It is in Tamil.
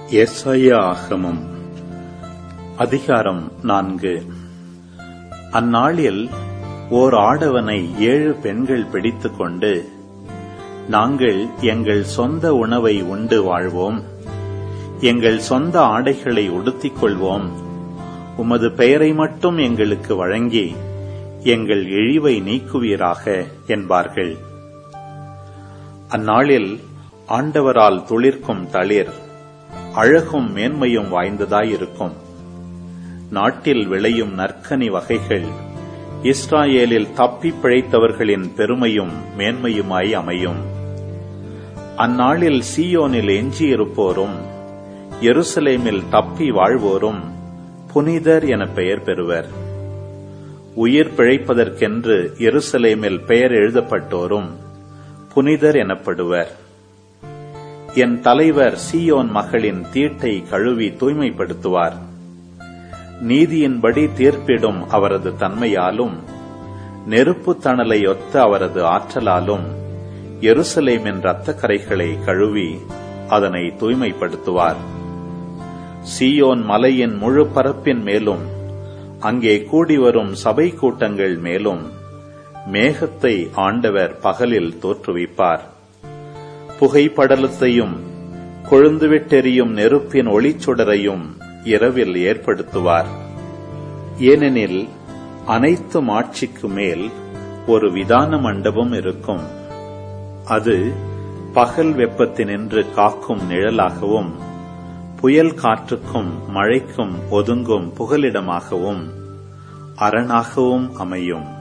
எஸ்ஐயா ஆகமம் அதிகாரம் நான்கு அந்நாளில் ஓர் ஆடவனை ஏழு பெண்கள் பிடித்துக்கொண்டு நாங்கள் எங்கள் சொந்த உணவை உண்டு வாழ்வோம் எங்கள் சொந்த ஆடைகளை உடுத்திக் கொள்வோம் உமது பெயரை மட்டும் எங்களுக்கு வழங்கி எங்கள் இழிவை நீக்குவீராக என்பார்கள் அந்நாளில் ஆண்டவரால் துளிர்க்கும் தளிர் அழகும் மேன்மையும் வாய்ந்ததாயிருக்கும் நாட்டில் விளையும் நற்கனி வகைகள் இஸ்ராயேலில் தப்பி பிழைத்தவர்களின் பெருமையும் மேன்மையுமாய் அமையும் அந்நாளில் சீயோனில் எஞ்சியிருப்போரும் எருசலேமில் தப்பி வாழ்வோரும் புனிதர் என பெயர் பெறுவர் உயிர் பிழைப்பதற்கென்று எருசலேமில் பெயர் எழுதப்பட்டோரும் புனிதர் எனப்படுவர் என் தலைவர் சீயோன் மகளின் தீட்டை கழுவி தூய்மைப்படுத்துவார் நீதியின்படி தீர்ப்பிடும் அவரது தன்மையாலும் நெருப்பு தணலை ஒத்த அவரது ஆற்றலாலும் எருசலேமின் இரத்த கரைகளை கழுவி அதனை தூய்மைப்படுத்துவார் சீயோன் மலையின் முழு பரப்பின் மேலும் அங்கே கூடி வரும் சபை கூட்டங்கள் மேலும் மேகத்தை ஆண்டவர் பகலில் தோற்றுவிப்பார் புகைப்படலத்தையும் கொழுந்துவிட்டெறியும் நெருப்பின் ஒளிச்சுடரையும் இரவில் ஏற்படுத்துவார் ஏனெனில் அனைத்து ஆட்சிக்கு மேல் ஒரு விதான மண்டபம் இருக்கும் அது பகல் வெப்பத்தினின்று காக்கும் நிழலாகவும் புயல் காற்றுக்கும் மழைக்கும் ஒதுங்கும் புகலிடமாகவும் அரணாகவும் அமையும்